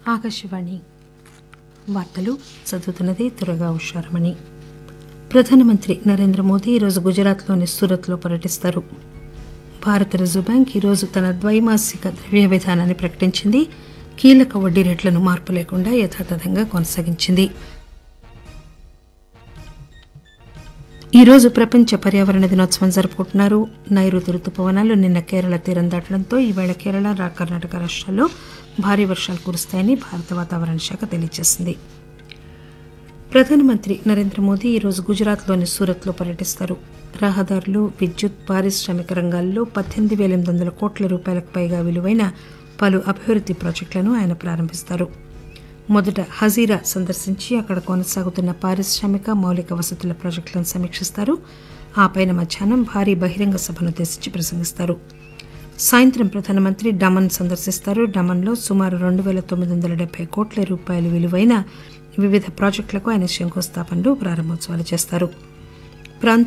ఆకాశవాణి వార్తలు చదువుతున్నది త్వరగా ఉషారమణి ప్రధానమంత్రి నరేంద్ర మోదీ ఈరోజు గుజరాత్లోని సూరత్లో పర్యటిస్తారు భారత రిజర్వ్ బ్యాంక్ ఈరోజు తన ద్వైమాసిక ద్రవ్య విధానాన్ని ప్రకటించింది కీలక వడ్డీ రేట్లను మార్పు లేకుండా యథాతథంగా కొనసాగించింది ఈరోజు ప్రపంచ పర్యావరణ దినోత్సవం జరుపుకుంటున్నారు నైరుతి రుతుపవనాలు నిన్న కేరళ తీరం దాటడంతో ఈవేళ కేరళ రా- కర్ణాటక రాష్ట్రాల్లో భారీ వర్షాలు కురుస్తాయని భారత వాతావరణ శాఖ తెలియజేసింది ప్రధానమంత్రి నరేంద్ర మోదీ ఈరోజు గుజరాత్లోని సూరత్లో పర్యటిస్తారు రహదారులు విద్యుత్ పారిశ్రామిక రంగాల్లో పద్దెనిమిది వేల ఎనిమిది వందల కోట్ల రూపాయలకు పైగా విలువైన పలు అభివృద్ది ప్రాజెక్టులను ఆయన ప్రారంభిస్తారు మొదట హజీరా సందర్శించి అక్కడ కొనసాగుతున్న పారిశ్రామిక మౌలిక వసతుల ప్రాజెక్టులను సమీక్షిస్తారు ఆ పైన మధ్యాహ్నం భారీ బహిరంగ సభను ఉద్దేశించి ప్రసంగిస్తారు సాయంత్రం ప్రధానమంత్రి డమన్ సందర్శిస్తారు డమన్లో సుమారు రెండు వేల తొమ్మిది వందల డెబ్బై కోట్ల రూపాయల విలువైన వివిధ ప్రాజెక్టులకు ఆయన శంకుస్థాపనలు ప్రారంభోత్సవాలు చేస్తారు ప్రాంత